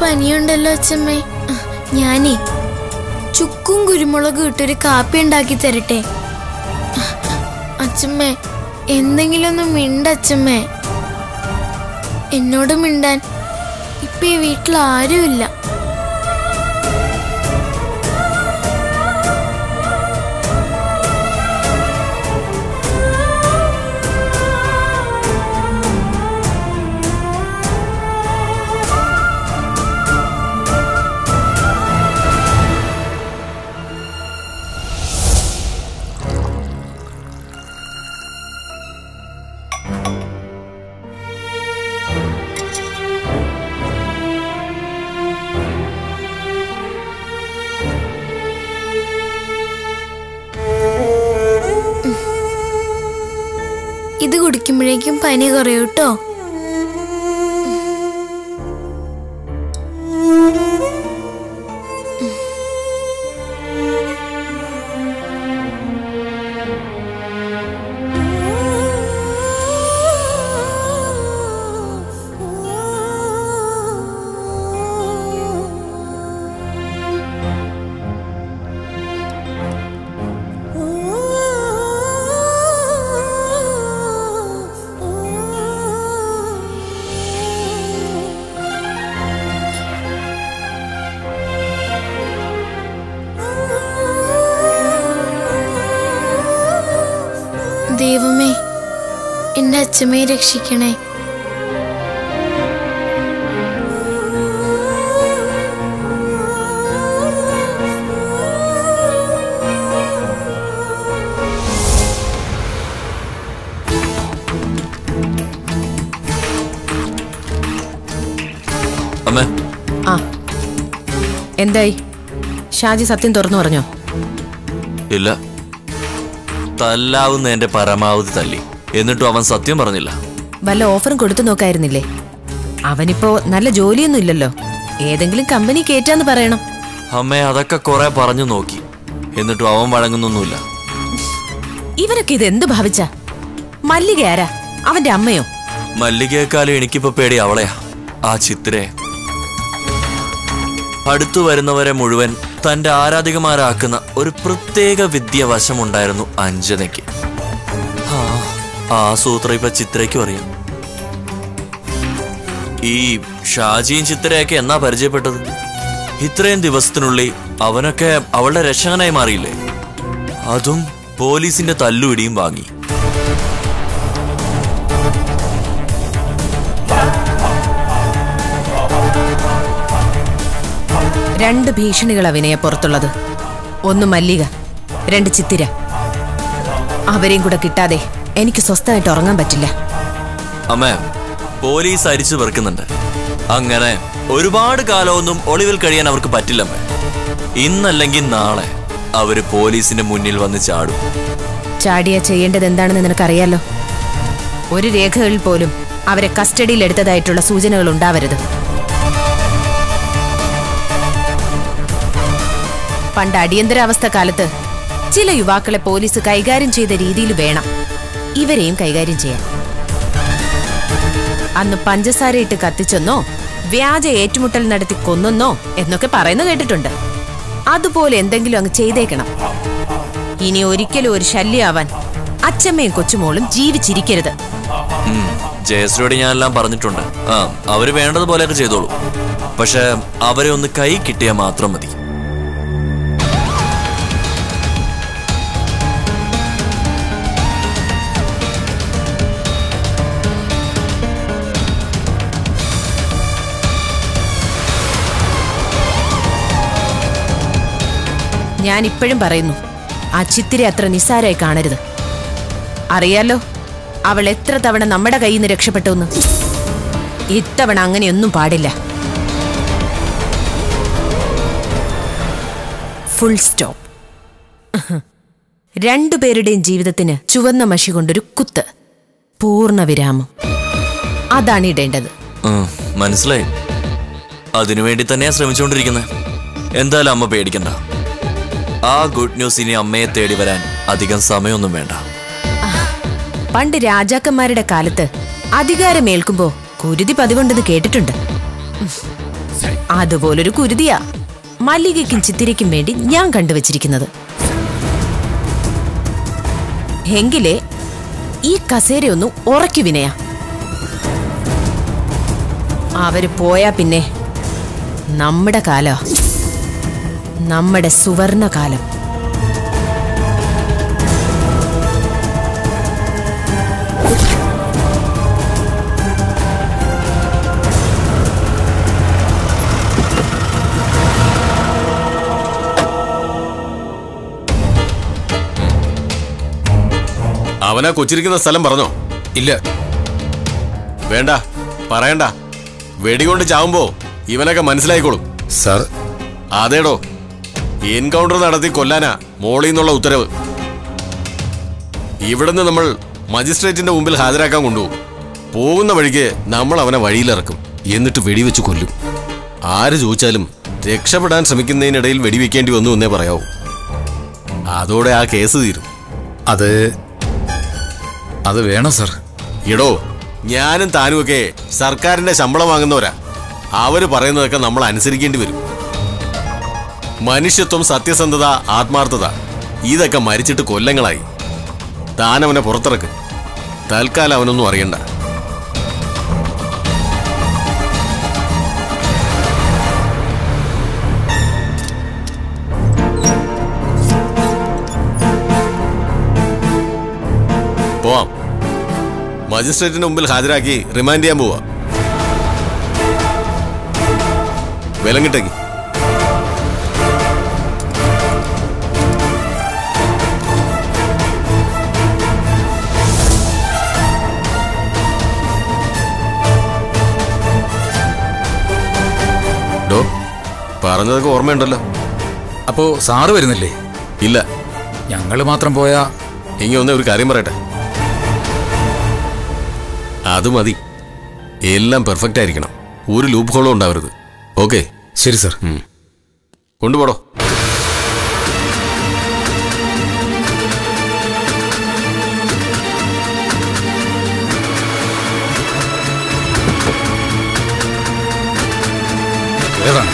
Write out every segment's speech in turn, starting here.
പനിയുണ്ടല്ലോ അച്ഛമ്മേ അഹ്, ഞാനേ ചുക്കും കുരുമുളകും ഇട്ടൊരു കാപ്പി ഉണ്ടാക്കി തരട്ടെ അഹ്, അച്ഛമ്മേ എന്തെങ്കിലും ഒന്ന് മിണ്ട അച്ഛമ്മേ എന്നോട് മിണ്ടാൻ ഇപ്പൊ ഈ വീട്ടിൽ ആരുമില്ല ഇത് കുടിക്കുമ്പോഴേക്കും പനി കുറയും കേട്ടോ ദൈവമേ എന്റെ അച്ഛമ്മയെ രക്ഷിക്കണേ അമ്മേ ആ എന്തായി ഷാജി സത്യം തുറന്നു പറഞ്ഞോ ഇല്ല തല്ലാവുന്ന എന്റെ പരമാവധി തല്ലി എന്നിട്ടും അവൻ സത്യം പറഞ്ഞില്ല വല്ല ഓഫറും കൊടുത്തു നോക്കായിരുന്നില്ലേ അവനിപ്പോ നല്ല ജോലിയൊന്നും ഇല്ലല്ലോ ഏതെങ്കിലും കമ്പനി കേറ്റാന്ന് പറയണം അമ്മേ അതൊക്കെ കുറെ പറഞ്ഞു നോക്കി എന്നിട്ടും അവൻ വഴങ്ങുന്നൊന്നുമില്ല ഇവരൊക്കെ ഇത് എന്ത് ഭാവിച്ച മല്ലിക ആരാ അവന്റെ അമ്മയോ മല്ലികയെക്കാളും എനിക്കിപ്പോ പേടി അവളെയാ ആ ചിത്രയെ അടുത്തു വരുന്നവരെ മുഴുവൻ തന്റെ ആരാധികമാരാക്കുന്ന ഒരു പ്രത്യേക വിദ്യ വശമുണ്ടായിരുന്നു അഞ്ജനയ്ക്ക് ആ, ആ സൂത്രം ഇപ്പൊ ചിത്രയ്ക്കും അറിയാം ഈ ഷാജിയും ചിത്രയൊക്കെ എന്നാ പരിചയപ്പെട്ടത് ഇത്രയും ദിവസത്തിനുള്ളിൽ അവനൊക്കെ അവളുടെ രക്ഷകനായി മാറിയില്ലേ അതും പോലീസിന്റെ തല്ലുപിടിയും വാങ്ങി രണ്ട് ഭീഷണികൾ അവനെയാ പുറത്തുള്ളത് ഒന്ന് മല്ലിക രണ്ട് ചിത്തിര അവരെയും കൂടെ കിട്ടാതെ എനിക്ക് സ്വസ്ഥമായിട്ട് ഉറങ്ങാൻ പറ്റില്ല അമ്മേ പോലീസ് അരിച്ചു പെറുക്കുന്നുണ്ട് അങ്ങനെ ഒരുപാട് കാലമൊന്നും ഒളിവിൽ കഴിയാൻ അവർക്ക് പറ്റില്ലമ്മേ ഇന്നല്ലെങ്കിൽ നാളെ അവര് പോലീസിന്റെ മുന്നിൽ വന്ന് ചാടും ചാടിയ ചെയ്യേണ്ടത് എന്താണെന്ന് നിനക്കറിയാലോ ഒരു രേഖകളിൽ പോലും അവരെ കസ്റ്റഡിയിൽ എടുത്തതായിട്ടുള്ള സൂചനകൾ ഉണ്ടാവരുത് പണ്ട് അടിയന്തരാവസ്ഥ കാലത്ത് ചില യുവാക്കളെ പോലീസ് കൈകാര്യം ചെയ്ത രീതിയിൽ വേണം ഇവരെയും കൈകാര്യം ചെയ്യാൻ അന്ന് പഞ്ചസാരയിട്ട് കത്തിച്ചെന്നോ വ്യാജ ഏറ്റുമുട്ടൽ നടത്തി കൊന്നെന്നോ എന്നൊക്കെ പറയുന്ന കേട്ടിട്ടുണ്ട് അതുപോലെ എന്തെങ്കിലും അങ്ങ് ചെയ്തേക്കണം ഇനി ഒരിക്കലും ഒരു ശല്യമാവാൻ അച്ഛമ്മയും കൊച്ചുമോളും ജീവിച്ചിരിക്കരുത് ഉം, ജയശ്രീയോട് ഞാൻ എല്ലാം പറഞ്ഞിട്ടുണ്ട് ആ അവര് വേണ്ടതുപോലെയൊക്കെ ചെയ്തോളൂ പക്ഷെ അവരെ ഒന്ന് കൈ കിട്ടിയാൽ മാത്രം മതി ഞാൻ ഇപ്പോഴും പറയുന്നു ആ ചിത്തിരെ അത്ര നിസ്സാരായി കാണരുത് അറിയാലോ അവൾ എത്ര തവണ നമ്മുടെ കയ്യിൽ നിന്ന് രക്ഷപ്പെട്ടു എന്ന് ഇത്തവണ അങ്ങനെയൊന്നും പാടില്ല ഫുൾ സ്റ്റോപ്പ് രണ്ടുപേരുടെയും ജീവിതത്തിന് ചുവന്ന മഷി കൊണ്ടൊരു കുത്ത് പൂർണ്ണ വിരാമം അതാണ് ഇടേണ്ടത് ഉം, മനസ്സിലായി അതിനുവേണ്ടി തന്നെയാ ശ്രമിച്ചുകൊണ്ടിരിക്കുന്നത് എന്തായാലും അമ്മ പേടിക്കണ്ട ആ ഗുഡ് ന്യൂസ് ഇനി അമ്മയെ തേടി വരാൻ അധികം സമയമൊന്നും വേണ്ട പണ്ട് രാജാക്കന്മാരുടെ കാലത്ത് അധികാരമേൽക്കുമ്പോ കുരുതി പതിവുണ്ടെന്ന് കേട്ടിട്ടുണ്ട് അതുപോലൊരു കുരുതിയാ മല്ലികയ്ക്കും ചിത്തിരയ്ക്കും വേണ്ടി ഞാൻ കണ്ടുവച്ചിരിക്കുന്നത് എങ്കിലേ ഈ കസേരയൊന്നു ഉറക്കു വിനയാ അവര് പോയാ പിന്നെ നമ്മുടെ കാല നമ്മുടെ സുവർണ കാലം അവനാ കൊച്ചിരിക്കുന്ന സ്ഥലം പറഞ്ഞോ ഇല്ല വേണ്ട പറയണ്ട വെടികൊണ്ട് ചാവുമ്പോ ഇവനൊക്കെ മനസ്സിലായിക്കോളും സാർ അതേടോ എൻകൗണ്ടർ നടത്തി കൊല്ലാനാ മോളിൽ നിന്നുള്ള ഉത്തരവ് ഇവിടുന്ന് നമ്മൾ മജിസ്ട്രേറ്റിന്റെ മുമ്പിൽ ഹാജരാക്കാൻ കൊണ്ടുപോകും പോകുന്ന വഴിക്ക് നമ്മൾ അവനെ വഴിയിലിറക്കും എന്നിട്ട് വെടിവെച്ച് കൊല്ലും ആര് ചോദിച്ചാലും രക്ഷപ്പെടാൻ ശ്രമിക്കുന്നതിനിടയിൽ വെടിവെക്കേണ്ടി വന്നു എന്നേ പറയാവൂ അതോടെ ആ കേസ് തീരും അത് അത് വേണം സാർ ഇടോ ഞാനും താനുമൊക്കെ സർക്കാരിന്റെ ശമ്പളം വാങ്ങുന്നവരാ അവര് പറയുന്നതൊക്കെ നമ്മൾ അനുസരിക്കേണ്ടി വരും മനുഷ്യത്വം സത്യസന്ധത ആത്മാർത്ഥത ഇതൊക്കെ മരിച്ചിട്ട് കൊല്ലങ്ങളായി താൻ അവനെ പുറത്തിറക്ക് തൽക്കാലം അവനൊന്നും അറിയണ്ട പോവാം മജിസ്ട്രേറ്റിന്റെ മുമ്പിൽ ഹാജരാക്കി റിമാൻഡ് ചെയ്യാൻ പോവാ വിലങ്ങിട്ടേക്ക് ഡോ പറഞ്ഞതൊക്കെ ഓർമ്മയുണ്ടല്ലോ അപ്പോ സാറ് വരുന്നില്ലേ ഇല്ല ഞങ്ങൾ മാത്രം പോയാ ഇനി ഒന്ന് ഒരു കാര്യം പറയട്ടെ അത് മതി എല്ലാം പെർഫെക്റ്റ് ആയിരിക്കണം ഒരു ലൂപ്പ് ഹോളും ഉണ്ടാവരുത് ഓക്കെ ശരി സാർ കൊണ്ടുപോടോ ഏതാണ്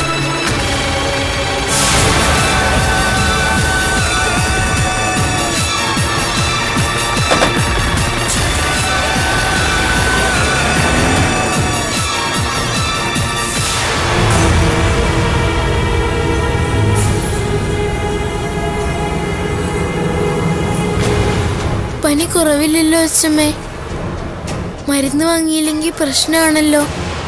പനി കുറവില്ലല്ലോ അച്ഛമ്മേ മരുന്ന് വാങ്ങിയില്ലെങ്കിൽ പ്രശ്നമാണല്ലോ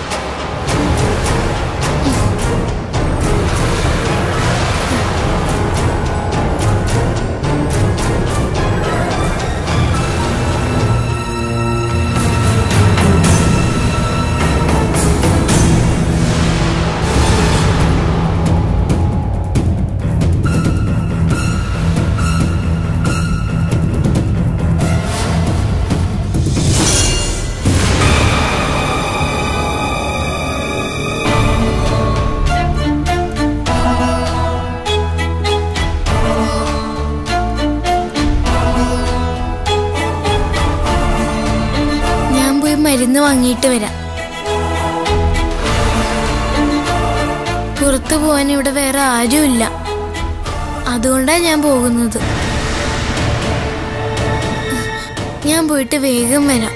ഞാൻ പോയി മരുന്ന് വാങ്ങിയിട്ട് വരാം പുറത്തു പോവാൻ ഇവിടെ വേറെ ആരുമില്ല അതുകൊണ്ടാ ഞാൻ പോകുന്നത് ഞാൻ പോയിട്ട് വേഗം വരാം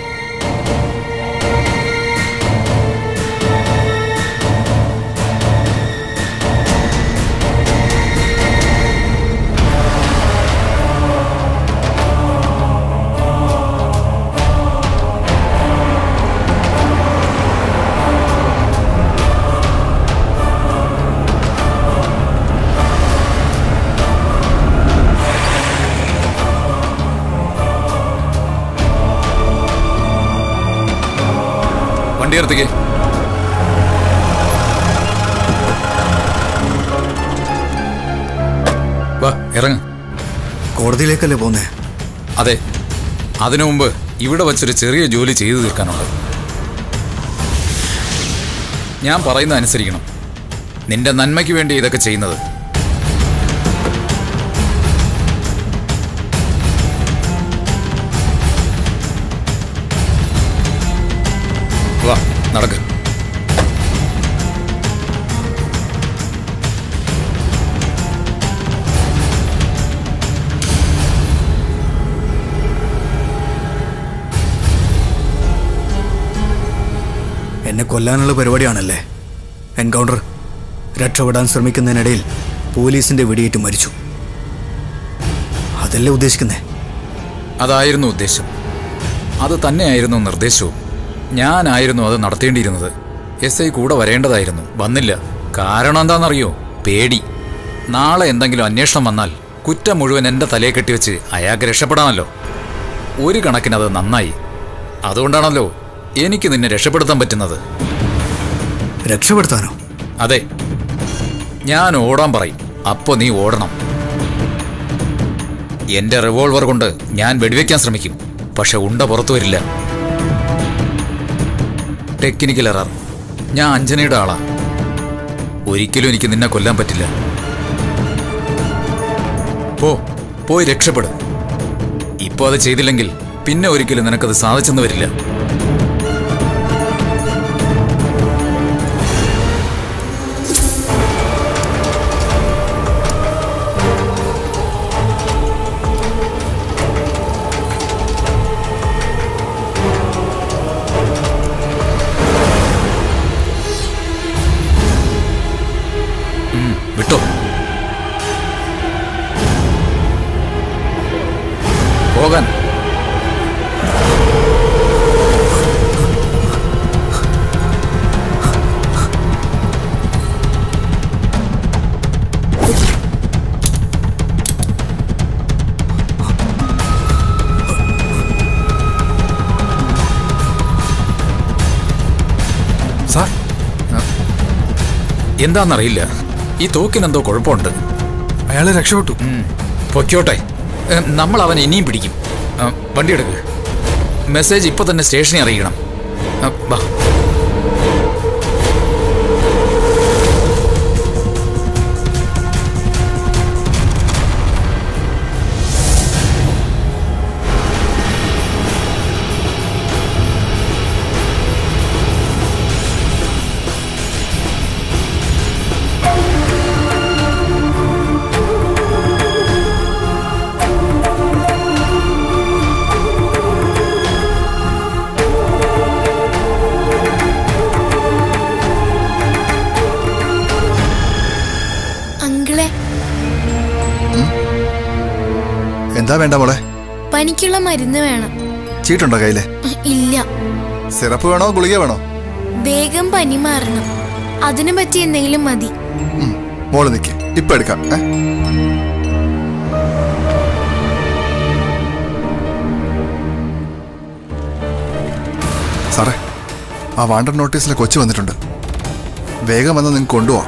വണ്ടി അടുത്തേക്ക് വാ ഇറങ്ങ കോടതിയിലേക്കല്ലേ പോന്നേ അതെ അതിനു മുമ്പ് ഇവിടെ വച്ചൊരു ചെറിയ ജോലി ചെയ്തു തീർക്കാനുണ്ട് ഞാൻ പറയുന്നത് അനുസരിക്കണം നിന്റെ നന്മയ്ക്ക് വേണ്ടി ഇതൊക്കെ ചെയ്യുന്നത് വാ നടക്ക് എന്നെ കൊല്ലാനുള്ള പരിപാടിയാണല്ലേ എൻകൗണ്ടർ രക്ഷപ്പെടാൻ ശ്രമിക്കുന്നതിനിടയിൽ പോലീസിന്റെ വെടിയേറ്റ് മരിച്ചു അതല്ലേ ഉദ്ദേശിക്കുന്നേ അതായിരുന്നു ഉദ്ദേശം അത് തന്നെയായിരുന്നു നിർദ്ദേശവും ഞാനായിരുന്നു അത് നടത്തേണ്ടിയിരുന്നത് എസ് ഐ കൂടെ വരേണ്ടതായിരുന്നു വന്നില്ല കാരണം എന്താണെന്നറിയോ പേടി നാളെ എന്തെങ്കിലും അന്വേഷണം വന്നാൽ കുറ്റം മുഴുവൻ എൻ്റെ തലയെ കെട്ടിവെച്ച് അയാൾക്ക് രക്ഷപ്പെടാമല്ലോ ഒരു കണക്കിനത് നന്നായി അതുകൊണ്ടാണല്ലോ എനിക്ക് നിന്നെ രക്ഷപ്പെടുത്താൻ പറ്റുന്നത് രക്ഷപ്പെടുത്താനോ അതെ ഞാൻ ഓടാൻ പറയും അപ്പോ നീ ഓടണം എന്റെ റിവോൾവർ കൊണ്ട് ഞാൻ വെടിവെക്കാൻ ശ്രമിക്കും പക്ഷെ ഉണ്ട പുറത്തു വരില്ല ടെക്നിക്കൽ എറർ ഞാൻ അഞ്ജനയുടെ ആളാ ഒരിക്കലും എനിക്ക് നിന്നെ കൊല്ലാൻ പറ്റില്ല പോ പോയി രക്ഷപ്പെടും ഇപ്പോ അത് ചെയ്തില്ലെങ്കിൽ പിന്നെ ഒരിക്കലും നിനക്കത് സാധിച്ചെന്ന് വരില്ല വിട്ടോ പോകാൻ സാർ എന്താണെന്നറിയില്ല ഈ തോക്കിനെന്തോ കുഴപ്പമുണ്ട് അയാളെ രക്ഷപ്പെട്ടു ഉം, പൊയ്ക്കോട്ടെ ഏ, നമ്മൾ അവൻ ഇനിയും പിടിക്കും ആ, വണ്ടി എടുക്ക് മെസ്സേജ് ഇപ്പൊ തന്നെ സ്റ്റേഷനിൽ അറിയിക്കണം ആ, വാ അങ്കിളെ എന്താ വേണ്ട മോളെ പനിക്കുള്ള മരുന്ന് വേണം ചീട്ടുണ്ടോ കയ്യില് ഇല്ല സിറപ്പ് വേണോ ഗുളിക വേണോ വേഗം പനി മാറണം അതിനു പറ്റി എന്തെങ്കിലും മതി ഉം, മോള് നിക്ക് ഇപ്പൊ എടുക്കാം ഏ സാറേ ആ വാണ്ടർ നോട്ടീസിലെ കൊച്ചു വന്നിട്ടുണ്ട് വേഗം വന്ന് നിങ്ങൾക്ക് കൊണ്ടുപോവാം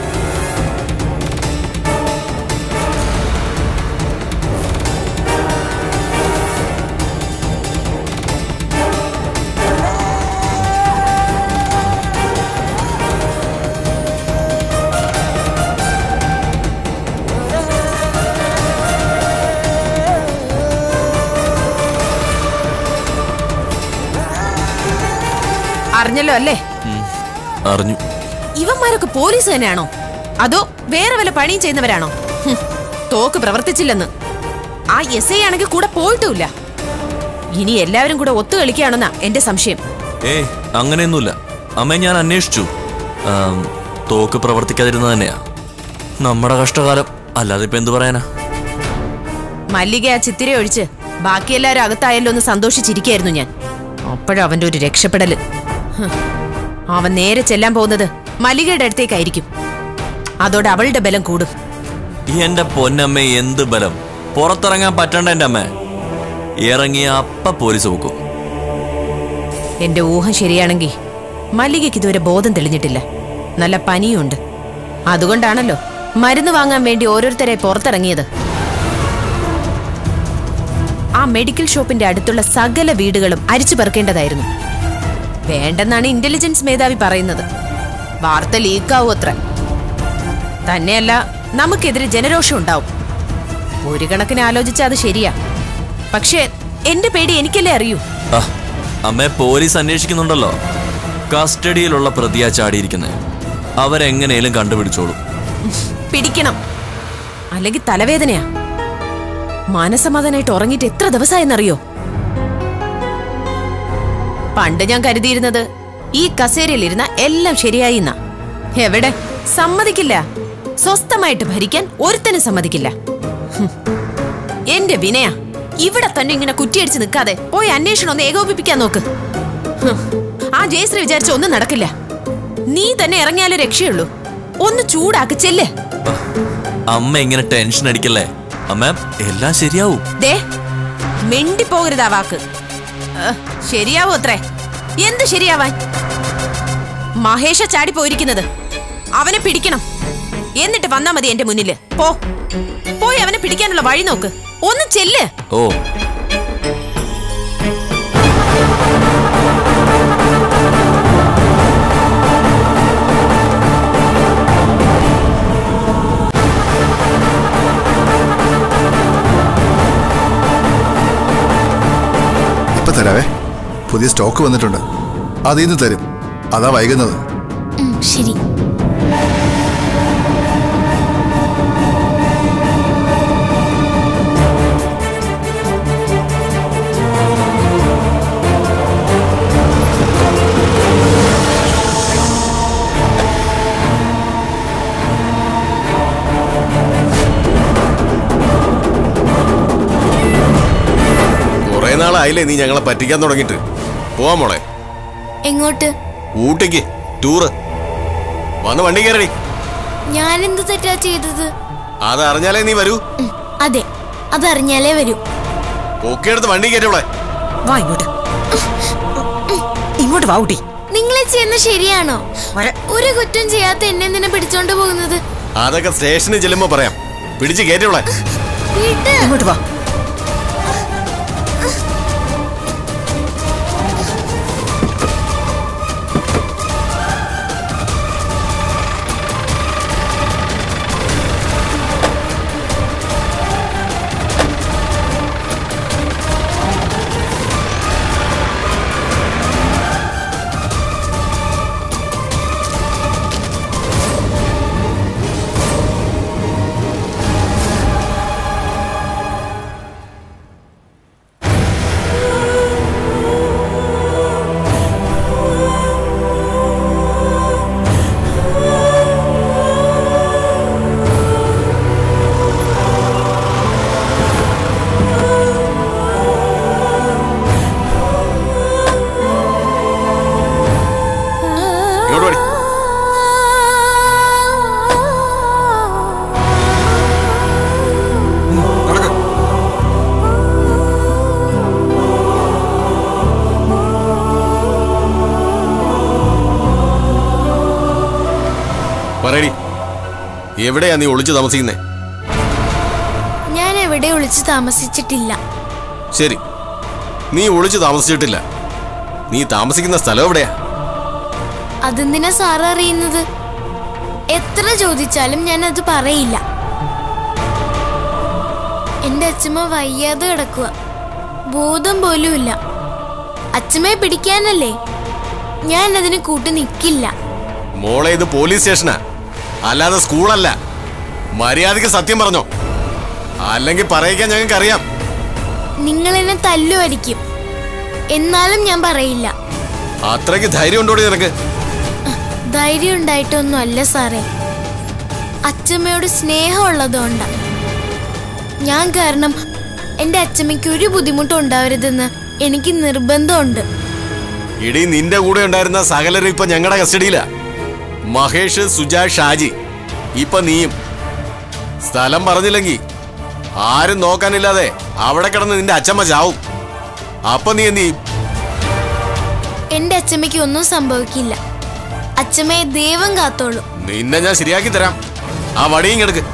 അറിഞ്ഞല്ലോ അല്ലേ അറിഞ്ഞു ഇവന്മാരൊക്കെ പോലീസ് തന്നെയാണോ അതോ വേറെ വല്ല പണിയും ചെയ്യുന്നവരാണോ ഹും, തോക്ക് പ്രവർത്തിച്ചില്ലെന്ന് ആ എസ് ഐ ആണെങ്കിൽ കൂടെ പോയിട്ടുമില്ല ഇനി എല്ലാവരും കൂടെ ഒത്തു കളിക്കുകയാണെന്നാ എന്റെ സംശയം ഏ അങ്ങനെയൊന്നുമില്ല അമ്മ ഞാൻ അന്വേഷിച്ചു ആം, തോക്ക് പ്രവർത്തിക്കാതിരുന്നത് തന്നെയാ നമ്മുടെ കഷ്ടകാലം അല്ലാതെ ഇപ്പൊ എന്തു പറയാനാ മല്ലിക ആ ചിത്തിര ഒഴിച്ച് ബാക്കി എല്ലാവരും അകത്തായല്ലോ എന്ന് സന്തോഷിച്ചിരിക്കായിരുന്നു ഞാൻ അപ്പോഴും അവന്റെ ഒരു രക്ഷപ്പെടല് ഹ്. അവൻ നേരെ ചെല്ലാൻ പോകുന്നത് മല്ലികയുടെ അടുത്തേക്കായിരിക്കും അതോടെ അവളുടെ ബലം കൂടും ഈ എന്റെ പൊന്നമ്മ എന്ത് ബലം പുറത്തിറങ്ങാൻ പറ്റണ്ട എന്റെ അമ്മ ഇറങ്ങിയ അപ്പ പോലീസ് വെക്കും എന്റെ ഊഹം ശരിയാണെങ്കിൽ മല്ലികയ്ക്ക് ഇതുവരെ ബോധം തെളിഞ്ഞിട്ടില്ല നല്ല പനിയുണ്ട് അതുകൊണ്ടാണല്ലോ മരുന്ന് വാങ്ങാൻ വേണ്ടി ഓരോരുത്തരെ പുറത്തിറങ്ങിയത് ആ മെഡിക്കൽ ഷോപ്പിന്റെ അടുത്തുള്ള സകല വീടുകളും അരിച്ചു പെറുക്കേണ്ടതായിരുന്നു വേണ്ടെന്നാണ് ഇന്റലിജൻസ് മേധാവി പറയുന്നത് വാർത്ത ലീക്കാവും അത്ര തന്നെയല്ല നമുക്കെതിരെ ജനരോഷം ഉണ്ടാവും ഒരു കണക്കിന് ആലോചിച്ചാൽ അത് ശരിയാ പക്ഷേ എന്റെ പേടി എനിക്കല്ലേ അറിയൂ ആ അമ്മയെ പോലീസ് അന്വേഷിക്കുന്നുണ്ടല്ലോ കസ്റ്റഡിയിലുള്ള പ്രതിയാ ചാടിയിരിക്കുന്നത് അവരെങ്ങനെയും കണ്ടുപിടിച്ചോളും പിടിക്കണം അല്ലെങ്കിൽ തലവേദനയാ മാനസമാധാനായിട്ട് ഉറങ്ങിയിട്ട് എത്ര ദിവസമായെന്നറിയോ പണ്ട് ഞാൻ കരുതിയിരുന്നത് ഈ കസേരയിലിരുന്ന എല്ലാം ശരിയായി എന്നാ എവിടെ സമ്മതിക്കില്ല സ്വസ്ഥമായിട്ട് ഭരിക്കാൻ ഒരുത്തനും സമ്മതിക്കില്ല ഹും. എന്റെ വിനയ ഇവിടെ തന്നെ ഇങ്ങനെ കുറ്റിയടിച്ച് നിൽക്കാതെ പോയി അന്വേഷണം ഒന്ന് ഏകോപിപ്പിക്കാൻ നോക്ക് ഹും. ആ ജയശ്രീ വിചാരിച്ച ഒന്നും നടക്കില്ല നീ തന്നെ ഇറങ്ങിയാലേ രക്ഷയുള്ളൂ ഒന്ന് ചൂടാക്ക് ചെല്ല് അമ്മ ഇങ്ങനെ ടെൻഷൻ അടിക്കല്ലേ അമ്മ എല്ലാം ശരിയാവും ദേ മിണ്ടിപ്പോകരുതാ വാക്ക് ഏ, ശരിയാവോ അത്രേ എന്ത് ശരിയാവാൻ മഹേഷ ചാടി പോയിരിക്കുന്നത് അവനെ പിടിക്കണം എന്നിട്ട് വന്നാ മതി എന്റെ മുന്നില് പോ പോയി അവനെ പിടിക്കാനുള്ള വഴി നോക്ക് ഒന്ന് ചെല്ല് ഓ ഇപ്പൊ തരാവേ പുതിയ സ്റ്റോക്ക് വന്നിട്ടുണ്ട് അതിൽ നിന്ന് തരും അതാ വൈകുന്നത് ഉം, ശരി കുറെ നാളായില്ലേ നീ ഞങ്ങളെ പറ്റിക്കാൻ തുടങ്ങിയിട്ട് പോവാ മോളെ എങ്ങോട്ട് ഊട്ടിക്ക് ടൂറ് വന്ന് വണ്ടി കയറടി ഞാൻ എന്ത് തെറ്റാ ചെയ്തത് അത് അറിഞ്ഞാലേ നീ വരൂ ഉം, അതെ അതറിഞ്ഞാലേ വരൂ ഒക്കെ എടുത്ത് വണ്ടി കയറ്റോളെ വാ ഇങ്ങോട്ട് ഇങ്ങോട്ട് വാ ഊട്ടി നിങ്ങൾ ചെയ്യുന്ന ശരിയാണോ വര- ഒരു കുറ്റം ചെയ്യാത്ത എന്നെ എന്തിനാ പിടിച്ചോണ്ട് പോകുന്നത് അതൊക്കെ സ്റ്റേഷനിൽ ചെല്ലുമ്പോ പറയാം പിടിച്ച് കയറ്റോളെ വീട്ട് ഇങ്ങോട്ട് വാ ഇങ്ങോട്ട് വടി നടക്ക് പറയടി എവിടെയാ നീ ഒളിച്ചു താമസിക്കുന്നേ ഞാൻ എവിടെ ഒളിച്ചു താമസിച്ചിട്ടില്ല ശരി നീ ഒളിച്ചു താമസിച്ചിട്ടില്ല നീ താമസിക്കുന്ന സ്ഥലം എവിടെയാ അതെന്തിനാ സാറ് അറിയുന്നത് എത്ര ചോദിച്ചാലും ഞാൻ അത് പറയില്ല എന്റെ അച്ഛമ്മ വയ്യാതെ കിടക്കുക ബോധം പോലുമില്ല അച്ഛമ്മയെ പിടിക്കാനല്ലേ ഞാൻ അതിന് കൂട്ട് നിൽക്കില്ല മോളെ ഇത് പോലീസ് സ്റ്റേഷനാ അല്ലാതെ സ്കൂളല്ല മര്യാദക്ക് സത്യം പറഞ്ഞോ അല്ലെങ്കിൽ പറയിക്കാൻ ഞങ്ങൾക്ക് അറിയാം നിങ്ങൾ എന്നെ തല്ലുമായിരിക്കും എന്നാലും ഞാൻ പറയില്ല അത്രയ്ക്ക് ധൈര്യം ഉണ്ടോടി നിനക്ക് ധൈര്യം ഉണ്ടായിട്ടൊന്നും അല്ല സാറേ അച്ഛമ്മയോട് സ്നേഹമുള്ളതുകൊണ്ടാ ഞാൻ കാരണം എൻ്റെ അച്ഛമ്മയ്ക്ക് ഒരു ബുദ്ധിമുട്ടും ഉണ്ടാവരുതെന്ന് എനിക്ക് നിർബന്ധമുണ്ട് ഇടി നിന്റെ കൂടെ ഉണ്ടായിരുന്ന സകലരും ഇപ്പൊ ഞങ്ങളുടെ കസ്റ്റഡിയിലാ മഹേഷ് സുജ ഷാജി ഇപ്പൊ നീയും സ്ഥലം പറഞ്ഞില്ലെങ്കി ആരും നോക്കാനില്ലാതെ അവിടെ കിടന്ന് നിന്റെ അച്ഛമ്മ ചാവും അപ്പൊ നീ എന്ത് ചെയ്യും എൻ്റെ അച്ഛമ്മയ്ക്ക് ഒന്നും സംഭവിക്കില്ല അച്ഛമ്മയെ ദൈവം കാത്തോളൂ നിന്നെ ഞാൻ ശരിയാക്കി തരാം ആ വടിയും കിടക്ക്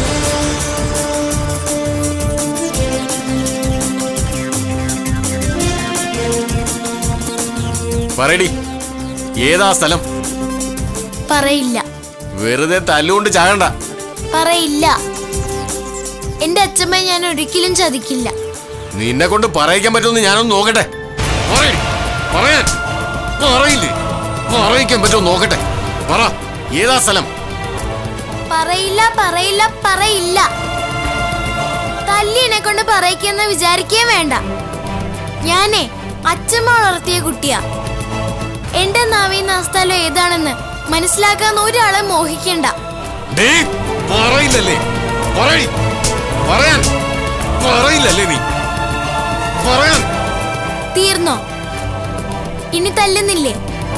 പറയടി ഏതാ സ്ഥലം പറയില്ല വെറുതെ തല്ലുകൊണ്ട് ചാകണ്ട പറയില്ല എൻ്റെ അച്ഛമ്മയെ ഞാൻ ഒരിക്കലും ചതിക്കില്ല നിന്നെ കൊണ്ട് പറയിക്കാൻ പറ്റുമെന്ന് ഞാനൊന്ന് നോക്കട്ടെ പറയടി. പറയാൻ പറയില്ലേ പറയിക്കാൻ പറ്റുമോ നോക്കട്ടെ പറ ഏതാ സ്ഥലം പറയില്ല പറയില്ല പറയില്ല തല്ലിനെ കൊണ്ട് പറയിക്കെന്ന് വിചാരിക്കുകയും വേണ്ട ഞാനേ അച്ഛമ്മ വളർത്തിയ കുട്ടിയാ എന്റെ നാവിന്ന് ആ സ്ഥലം ഏതാണെന്ന് മനസ്സിലാക്കാൻ ഒരാളെ മോഹിക്കണ്ട ഡേ പറയില്ലല്ലേ പറയ് പറയാൻ പറയില്ലല്ലേ നീ പറയാൻ തീർന്നോ ഇനി തല്ലുന്നില്ലേ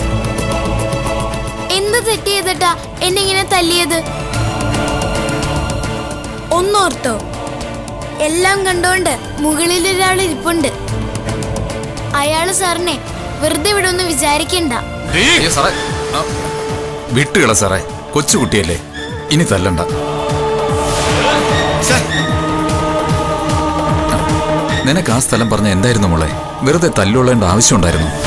എന്ത് തെറ്റ് ചെയ്തിട്ടാ എന്നെ ഇങ്ങനെ തല്ലിയത് ഒന്നോർത്തോ എല്ലാം കണ്ടോണ്ട് മുകളിൽ ഒരാൾ ഇരിപ്പുണ്ട് അയാള് സാറിനെ വെറുതെ വിടുമെന്ന് വിചാരിക്കണ്ട ഡേ ഏ സാറേ ആ, വിട്ടുകള സാറേ കൊച്ചുകുട്ടിയല്ലേ ഇനി തല്ലണ്ട ഛെ, നിനക്ക് ആ സ്ഥലം പറഞ്ഞ എന്തായിരുന്നു മോളെ വെറുതെ തല്ലുകൊള്ളേണ്ട ആവശ്യമുണ്ടായിരുന്നു